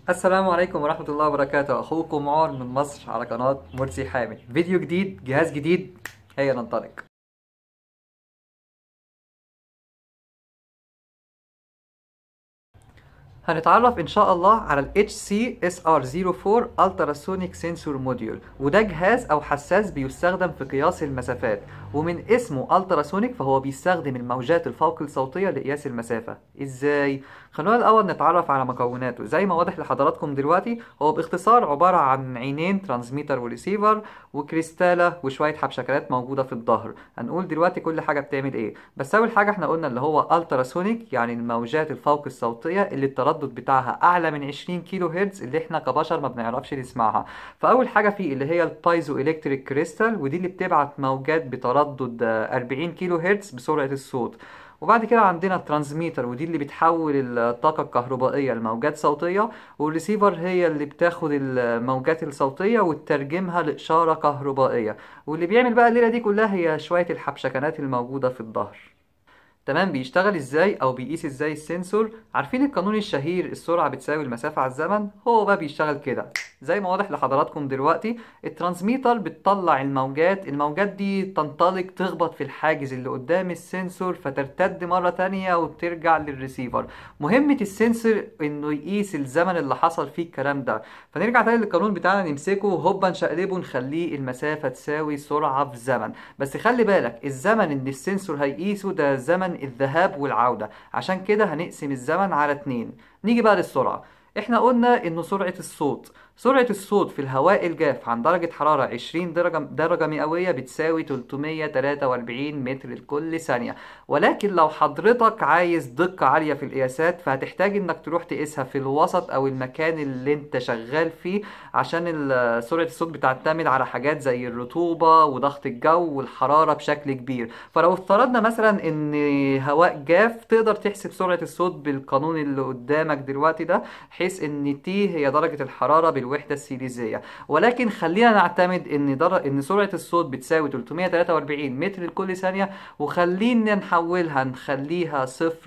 السلام عليكم ورحمة الله وبركاته أخوكم عمر من مصر على قناة مرسي حامد فيديو جديد جهاز جديد هيا ننطلق هنتعرف ان شاء الله على ال HC-SR04 Ultrasonic Sensor Module وده جهاز او حساس بيستخدم في قياس المسافات ومن اسمه التراسونيك فهو بيستخدم الموجات الفوق الصوتية لقياس المسافة ازاي؟ خلونا الاول نتعرف على مكوناته زي ما واضح لحضراتكم دلوقتي هو باختصار عبارة عن عينين ترانسميتر وريسيفر وكريستالة وشوية حبشكلات موجودة في الظهر هنقول دلوقتي كل حاجة بتعمل ايه بس اول حاجة احنا قلنا اللي هو التراسونيك يعني الموجات الفوق الصوتية اللي التردد بتاعها اعلى من 20 كيلو هرتز اللي احنا كبشر ما بنعرفش نسمعها فاول حاجة فيه اللي هي البايزو الكتريك كريستال ودي اللي بتبعت موجات بتردد تردد 40 كيلو هرتز بسرعة الصوت وبعد كده عندنا الترانسميتر ودي اللي بتحول الطاقة الكهربائية لموجات صوتية والريسيفر هي اللي بتاخد الموجات الصوتية وتترجمها لإشارة كهربائية واللي بيعمل بقى الليلة دي كلها هي شوية الحبشكنات الموجودة في الظهر تمام بيشتغل ازاي او بيقيس ازاي السنسور عارفين القانون الشهير السرعه بتساوي المسافه على الزمن هو بقى بيشتغل كده زي ما واضح لحضراتكم دلوقتي الترانسميتر بتطلع الموجات الموجات دي تنطلق تخبط في الحاجز اللي قدام السنسور فترتد مره تانية وترجع للريسيفر مهمه السنسور انه يقيس الزمن اللي حصل فيه الكلام ده فنرجع تاني للقانون بتاعنا نمسكه هوبا نشقلبه نخليه المسافه تساوي سرعه في زمن بس خلي بالك الزمن اللي السنسور هيقيسه ده زمن الذهاب والعودة عشان كده هنقسم الزمن على اتنين نيجي بقى للسرعة احنا قلنا انه سرعة الصوت سرعة الصوت في الهواء الجاف عن درجة حرارة 20 درجة, درجة مئوية بتساوي 343 متر لكل ثانية ولكن لو حضرتك عايز دقة عالية في القياسات فهتحتاج انك تروح تقيسها في الوسط او المكان اللي انت شغال فيه عشان سرعة الصوت بتعتمد على حاجات زي الرطوبة وضغط الجو والحرارة بشكل كبير فلو افترضنا مثلا ان هواء جاف تقدر تحسب سرعة الصوت بالقانون اللي قدامك دلوقتي ده حيث ان تي هي درجة الحرارة بالوحدة الوحده السيليزيه ولكن خلينا نعتمد ان در... ان سرعه الصوت بتساوي 343 متر لكل ثانيه وخلينا نحولها نخليها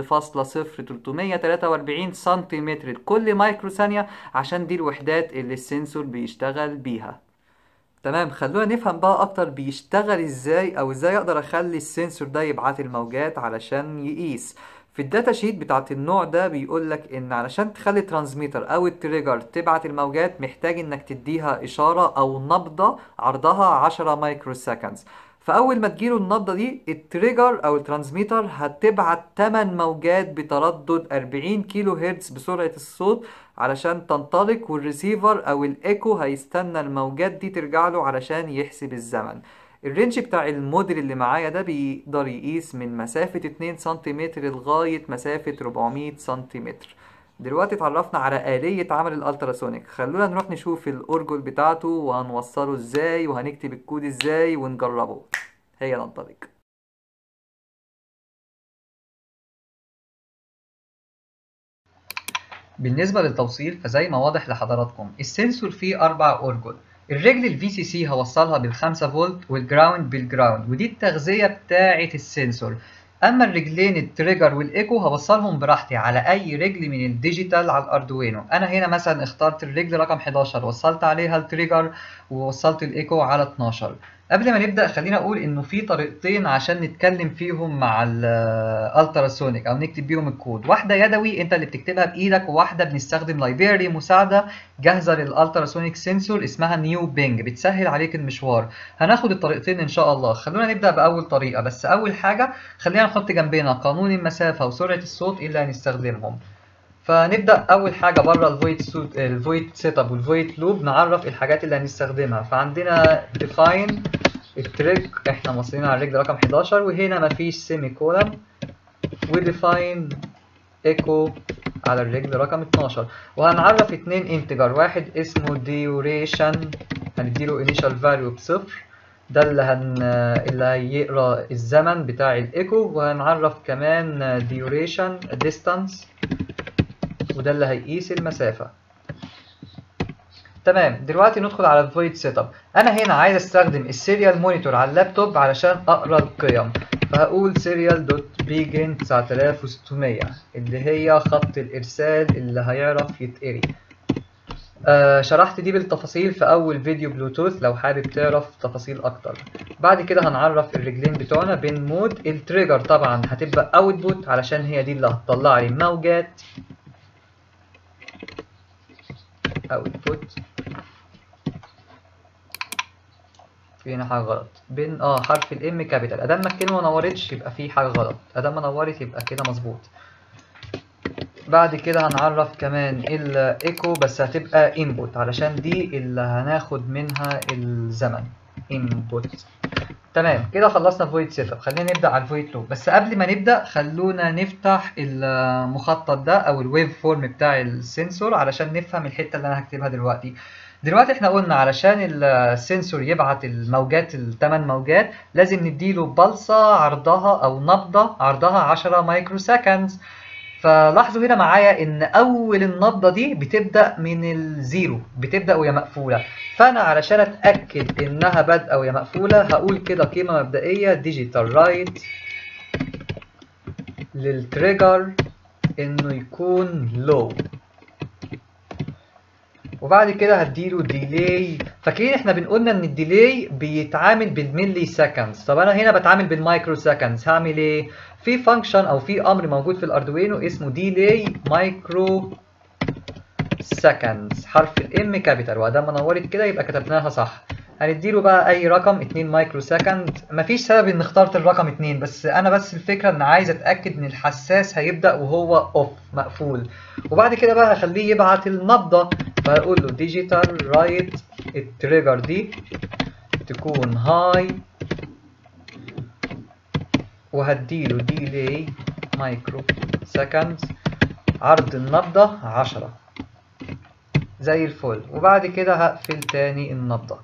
0.0343 سنتيمتر لكل مايكرو ثانيه عشان دي الوحدات اللي السنسور بيشتغل بيها تمام خلونا نفهم بقى اكتر بيشتغل ازاي او ازاي اقدر اخلي السنسور ده يبعت الموجات علشان يقيس في الداتا شيت بتاعت النوع ده بيقول لك ان علشان تخلي الترانسميتر او التريجر تبعت الموجات محتاج انك تديها اشاره او نبضه عرضها 10 مايكرو سكندز فاول ما تجيله النبضه دي التريجر او الترانسميتر هتبعت 8 موجات بتردد 40 كيلو هرتز بسرعه الصوت علشان تنطلق والريسيفر او الايكو هيستنى الموجات دي ترجع له علشان يحسب الزمن الرينج بتاع الموديل اللي معايا ده بيقدر يقيس من مسافة 2 سنتيمتر لغاية مسافة 400 سنتيمتر دلوقتي اتعرفنا على آلية عمل الالتراسونيك خلونا نروح نشوف الأورجل بتاعته وهنوصله ازاي وهنكتب الكود ازاي ونجربه هيا ننطلق بالنسبة للتوصيل فزي ما واضح لحضراتكم السنسور فيه أربع أورجل الرجل الفي سي سي هوصلها بالخمسة فولت والجراوند بالجراوند ودي التغذية بتاعة السنسور اما الرجلين التريجر والايكو هوصلهم براحتي على اي رجل من الديجيتال على الاردوينو انا هنا مثلا اخترت الرجل رقم 11 وصلت عليها التريجر ووصلت الايكو على 12 قبل ما نبدا خلينا اقول انه في طريقتين عشان نتكلم فيهم مع الالتراسونيك او نكتب بيهم الكود واحده يدوي انت اللي بتكتبها بايدك وواحده بنستخدم لايبراري مساعده جاهزه للالتراسونيك سنسور اسمها نيو بينج بتسهل عليك المشوار هناخد الطريقتين ان شاء الله خلونا نبدا باول طريقه بس اول حاجه خلينا نحط جنبنا قانون المسافه وسرعه الصوت اللي هنستخدمهم فنبدا اول حاجه بره الفويد سوت الفويد سيت اب والفويد لوب نعرف الحاجات اللي هنستخدمها فعندنا ديفاين التريك احنا موصلين على الرجل رقم 11 وهنا مفيش سيمي كولن وديفاين ايكو على الرجل رقم 12 وهنعرف اتنين انتجر واحد اسمه duration هنديله initial value بصفر ده اللي هن اللي هيقرا الزمن بتاع الايكو وهنعرف كمان duration distance وده اللي هيقيس المسافة تمام دلوقتي ندخل على الفويد سيت اب انا هنا عايز استخدم السيريال مونيتور على اللابتوب علشان اقرا القيم فهقول سيريال دوت بيجن 9600 اللي هي خط الارسال اللي هيعرف يتقري آه شرحت دي بالتفاصيل في اول فيديو بلوتوث لو حابب تعرف تفاصيل اكتر بعد كده هنعرف الرجلين بتوعنا بين مود التريجر طبعا هتبقى اوتبوت علشان هي دي اللي هتطلع لي موجات اوتبوت في هنا حاجه غلط بين اه حرف الام كابيتال ادام ما الكلمه ما نورتش يبقى في حاجه غلط ادام ما نورت يبقى كده مظبوط بعد كده هنعرف كمان الايكو بس هتبقى انبوت علشان دي اللي هناخد منها الزمن انبوت تمام كده خلصنا فويد سيت اب خلينا نبدا على الفويد لوب بس قبل ما نبدا خلونا نفتح المخطط ده او الويف فورم بتاع السنسور علشان نفهم الحته اللي انا هكتبها دلوقتي دلوقتي احنا قلنا علشان السنسور يبعت الموجات الثمان موجات لازم نديله بلصه عرضها او نبضه عرضها 10 مايكرو سكندز فلاحظوا هنا معايا ان اول النبضه دي بتبدا من الزيرو بتبدا وهي مقفوله فانا علشان اتاكد انها بادئه وهي مقفوله هقول كده قيمه مبدئيه ديجيتال رايت للتريجر انه يكون لو وبعد كده هديله ديلي فاكرين احنا بنقولنا ان الديلي بيتعامل بالملي سكندز طب انا هنا بتعامل بالمايكرو سكندز هعمل ايه في فانكشن او في امر موجود في الاردوينو اسمه ديلي مايكرو سكندز حرف الام كابيتال وادام ما نورت كده يبقى كتبناها صح هنديله بقى اي رقم 2 مايكرو سكند مفيش سبب ان اخترت الرقم 2 بس انا بس الفكره ان عايز اتاكد ان الحساس هيبدا وهو اوف مقفول وبعد كده بقى هخليه يبعت النبضه فهقول له ديجيتال رايت التريجر دي تكون هاي وهديله ديلي مايكرو سكند عرض النبضة عشرة زي الفل وبعد كده هقفل تاني النبضة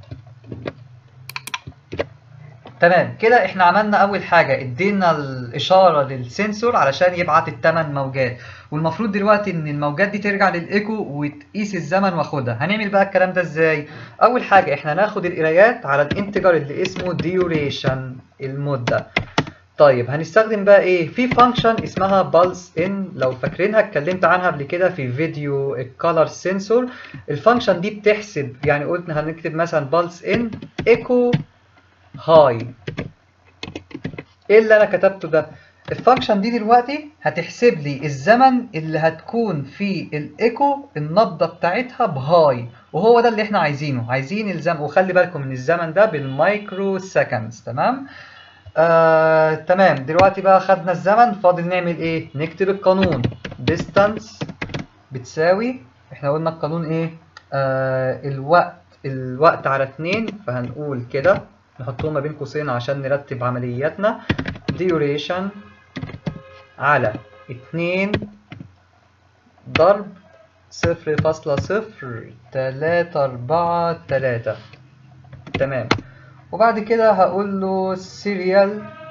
تمام كده احنا عملنا اول حاجة ادينا الاشارة للسنسور علشان يبعت الثمان موجات والمفروض دلوقتي ان الموجات دي ترجع للايكو وتقيس الزمن واخدها هنعمل بقى الكلام ده ازاي اول حاجة احنا ناخد القرايات على الانتجر اللي اسمه ديوريشن المدة طيب هنستخدم بقى ايه في فانكشن اسمها بالس ان لو فاكرينها اتكلمت عنها قبل كده في فيديو الكالر سنسور الفانكشن دي بتحسب يعني قلنا هنكتب مثلا بالس ان ايكو هاي ايه اللي انا كتبته ده الفانكشن دي دلوقتي هتحسب لي الزمن اللي هتكون في الايكو النبضه بتاعتها بهاي وهو ده اللي احنا عايزينه عايزين الزمن وخلي بالكم من الزمن ده بالمايكرو سكندز تمام آه، تمام دلوقتي بقى خدنا الزمن فاضل نعمل ايه نكتب القانون distance بتساوي احنا قلنا القانون ايه آه الوقت الوقت على اتنين فهنقول كده نحطهم ما بين قوسين عشان نرتب عملياتنا duration على اتنين ضرب صفر فاصلة صفر تلاتة أربعة تلاتة تمام وبعد كده هقول له serial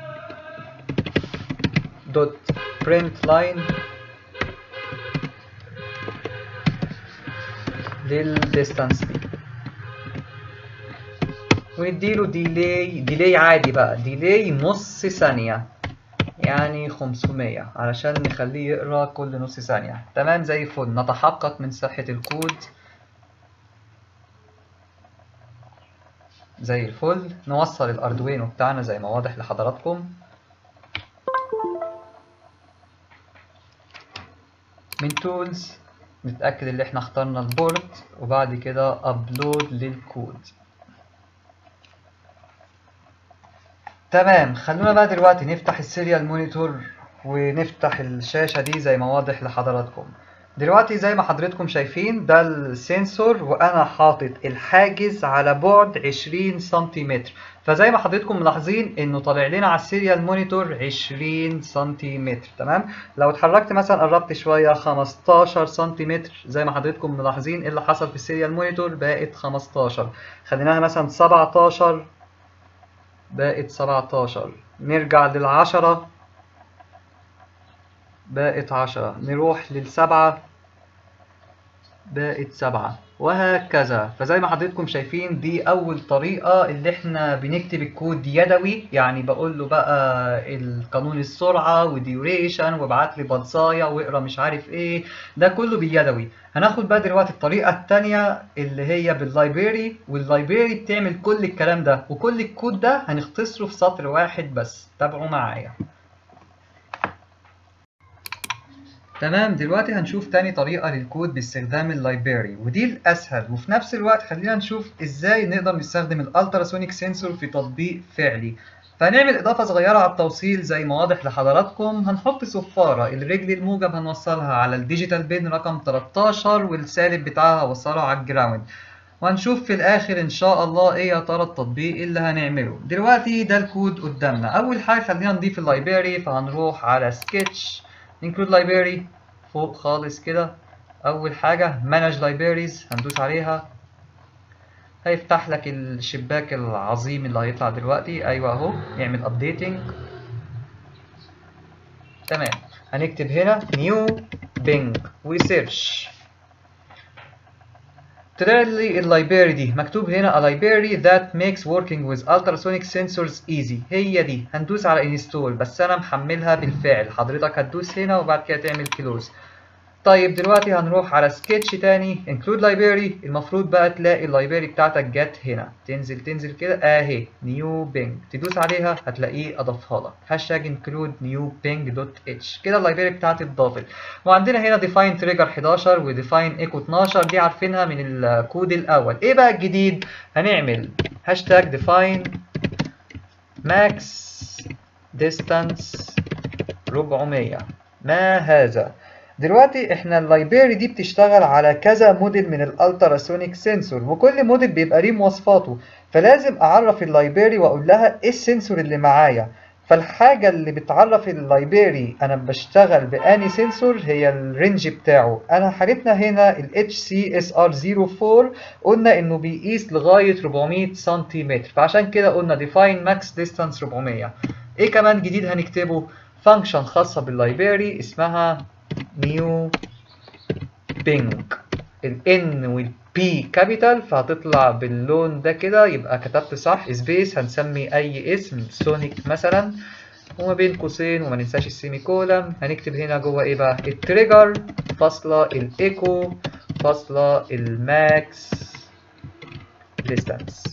دوت print line للديستانس دي ونديله ديلي ديلي عادي بقى ديلي نص ثانية يعني 500 علشان نخليه يقرا كل نص ثانية تمام زي الفل نتحقق من صحة الكود زي الفل نوصل الاردوينو بتاعنا زي ما واضح لحضراتكم من تولز نتأكد ان احنا اخترنا البورد وبعد كده ابلود للكود تمام خلونا بقى دلوقتي نفتح السيريال مونيتور ونفتح الشاشة دي زي ما واضح لحضراتكم دلوقتي زي ما حضرتكم شايفين ده السنسور وانا حاطط الحاجز على بعد 20 سنتيمتر فزي ما حضراتكم ملاحظين انه طالع لنا على السيريال مونيتور 20 سنتيمتر تمام لو اتحركت مثلا قربت شويه 15 سنتيمتر زي ما حضراتكم ملاحظين ايه اللي حصل في السيريال مونيتور بقت 15 خليناها مثلا 17 بقت 17 نرجع للعشرة بقت عشرة نروح للسبعة بقت سبعة وهكذا فزي ما حضرتكم شايفين دي أول طريقة اللي احنا بنكتب الكود يدوي يعني بقول له بقى القانون السرعة وديوريشن وابعت لي بلصاية واقرا مش عارف ايه ده كله باليدوي هناخد بقى دلوقتي الطريقة التانية اللي هي باللايبراري واللايبراري بتعمل كل الكلام ده وكل الكود ده هنختصره في سطر واحد بس تابعوا معايا تمام دلوقتي هنشوف تاني طريقة للكود باستخدام اللايبراري ودي الأسهل وفي نفس الوقت خلينا نشوف ازاي نقدر نستخدم الالتراسونيك سنسور في تطبيق فعلي فهنعمل إضافة صغيرة على التوصيل زي ما واضح لحضراتكم هنحط صفارة الرجل الموجب هنوصلها على الديجيتال بين رقم 13 والسالب بتاعها هوصله على الجراوند وهنشوف في الآخر إن شاء الله إيه يا ترى التطبيق اللي هنعمله دلوقتي ده الكود قدامنا أول حاجة خلينا نضيف اللايبراري فهنروح على سكتش include library فوق خالص كده أول حاجة manage libraries هندوس عليها هيفتح لك الشباك العظيم اللي هيطلع دلوقتي أيوه أهو يعمل updating تمام هنكتب هنا new bing وسيرش طلع لي اللايبراري دي مكتوب هنا a library that makes working with ultrasonic sensors easy هي دي هندوس على install بس انا محملها بالفعل حضرتك هتدوس هنا وبعد كده تعمل close طيب دلوقتي هنروح على سكتش تاني include library المفروض بقى تلاقي اللايبراري بتاعتك جت هنا تنزل تنزل كده اهي new bing تدوس عليها هتلاقيه اضافها لك هاشتاج include new bing dot h كده اللايبراري بتاعتي اتضافت وعندنا هنا define trigger 11 و define echo 12 دي عارفينها من الكود الاول ايه بقى الجديد هنعمل هاشتاج define max distance 400 ما هذا دلوقتي احنا اللايبراري دي بتشتغل على كذا موديل من الالتراسونيك سنسور وكل موديل بيبقى ليه مواصفاته فلازم اعرف اللايبراري واقول لها ايه السنسور اللي معايا فالحاجة اللي بتعرف اللايبراري انا بشتغل باني سنسور هي الرينج بتاعه انا حالتنا هنا ال HCSR04 قلنا انه بيقيس لغاية 400 سنتيمتر فعشان كده قلنا define max distance 400 ايه كمان جديد هنكتبه فانكشن خاصة باللايبراري اسمها new bing ال N وال P كابيتال فهتطلع باللون ده كده يبقى كتبت صح سبيس هنسمي أي اسم سونيك مثلا وما بين قوسين وما ننساش السيمي كولم هنكتب هنا جوه ايه بقى التريجر فاصلة الايكو فاصلة الماكس ديستانس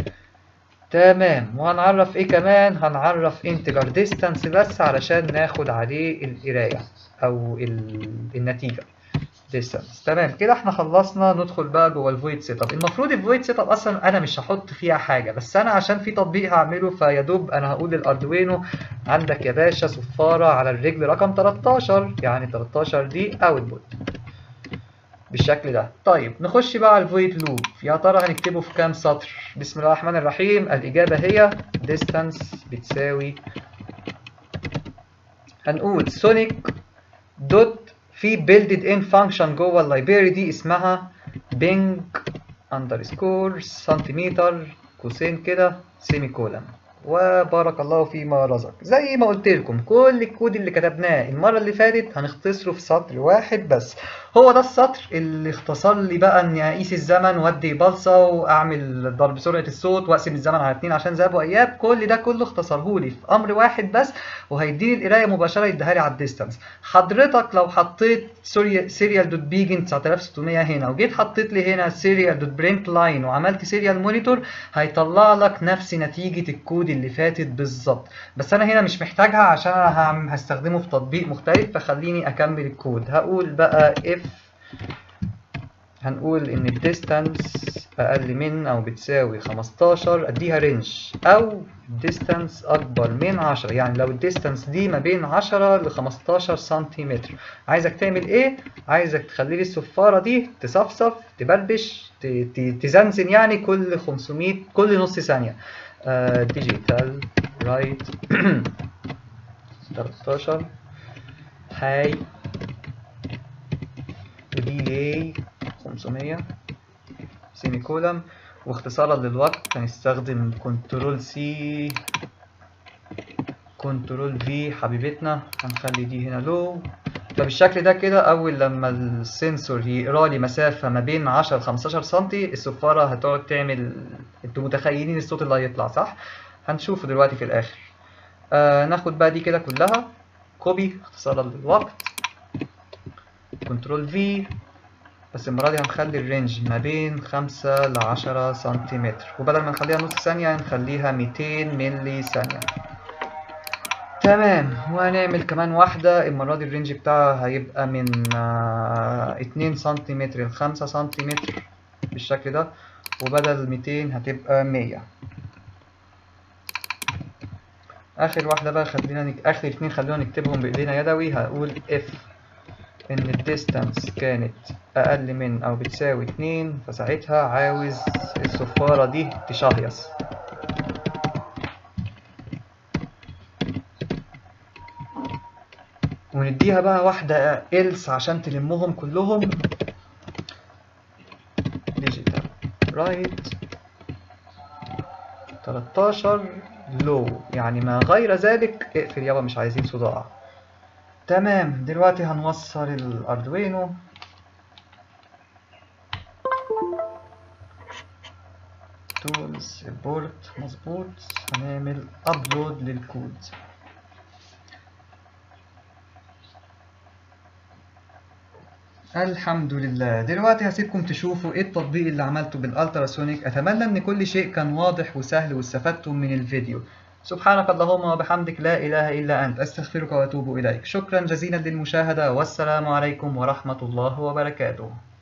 تمام وهنعرف ايه كمان هنعرف انتجر ديستانس بس علشان ناخد عليه القرايه او النتيجه distance تمام كده احنا خلصنا ندخل بقى جوه الفويد سيت اب المفروض الفويد سيت اب اصلا انا مش هحط فيها حاجه بس انا عشان في تطبيق هعمله فيا دوب انا هقول للاردوينو عندك يا باشا صفاره على الرجل رقم 13 يعني 13 دي اوتبوت بالشكل ده طيب نخش بقى على الفويد لوب يا ترى هنكتبه في كام سطر بسم الله الرحمن الرحيم الاجابه هي distance بتساوي هنقول سونيك دوت في builded in function جوه اللايبراري دي اسمها bing underscore سنتيمتر قوسين كده سيمي كولن وبارك الله فيما رزق زي ما قلت لكم كل الكود اللي كتبناه المره اللي فاتت هنختصره في سطر واحد بس هو ده السطر اللي اختصر لي بقى اني اقيس الزمن وادي بلصه واعمل ضرب سرعه الصوت واقسم الزمن على اتنين عشان ذهاب واياب كل ده كله اختصره لي في امر واحد بس وهيديني القرايه مباشره يديها لي على الديستانس حضرتك لو حطيت سيريال دوت بيجن 9600 هنا وجيت حطيت لي هنا سيريال دوت برنت لاين وعملت سيريال مونيتور هيطلع لك نفس نتيجه الكود اللي فاتت بالظبط بس انا هنا مش محتاجها عشان انا هستخدمه في تطبيق مختلف فخليني اكمل الكود هقول بقى if هنقول ان الديستانس اقل من او بتساوي 15 اديها رينج او ديستانس اكبر من 10 يعني لو الديستانس دي ما بين 10 ل 15 سنتيمتر عايزك تعمل ايه عايزك تخلي لي الصفاره دي تصفصف تبربش تزنزن يعني كل 500 كل نص ثانيه ديجيتال رايت 13 هاي وديلي 500 سيمي كولم واختصارا للوقت هنستخدم كنترول سي كنترول في حبيبتنا هنخلي دي هنا لو فبالشكل ده كده اول لما السنسور يقرا لي مسافه ما بين 10 ل 15 سم الصفاره هتقعد تعمل انتوا متخيلين الصوت اللي هيطلع صح هنشوفه دلوقتي في الاخر آه ناخد بقى دي كده كلها كوبي اختصارا للوقت كنترول في بس المرة دي هنخلي الرينج ما بين خمسة لعشرة سنتيمتر وبدل ما نخليها نص ثانية هنخليها ميتين ملي ثانية تمام وهنعمل كمان واحدة المرة دي الرينج بتاعها هيبقى من اتنين سنتيمتر لخمسة سنتيمتر بالشكل ده وبدل ميتين هتبقى مية آخر واحدة بقى خلينا نك... آخر اتنين خلينا نكتبهم بإيدينا يدوي هقول if إن الديستانس كانت أقل من أو بتساوي اتنين فساعتها عاوز الصفارة دي تشهيص ونديها بقى واحدة إلس عشان تلمهم كلهم ديجيتال رايت 13 لو يعني ما غير ذلك اقفل يابا مش عايزين صداع تمام دلوقتي هنوصل الاردوينو تولز بورت مظبوط هنعمل ابلود للكود الحمد لله دلوقتي هسيبكم تشوفوا ايه التطبيق اللي عملته بالالتراسونيك اتمنى ان كل شيء كان واضح وسهل واستفدتم من الفيديو سبحانك اللهم وبحمدك لا اله الا انت استغفرك واتوب اليك شكرا جزيلا للمشاهده والسلام عليكم ورحمه الله وبركاته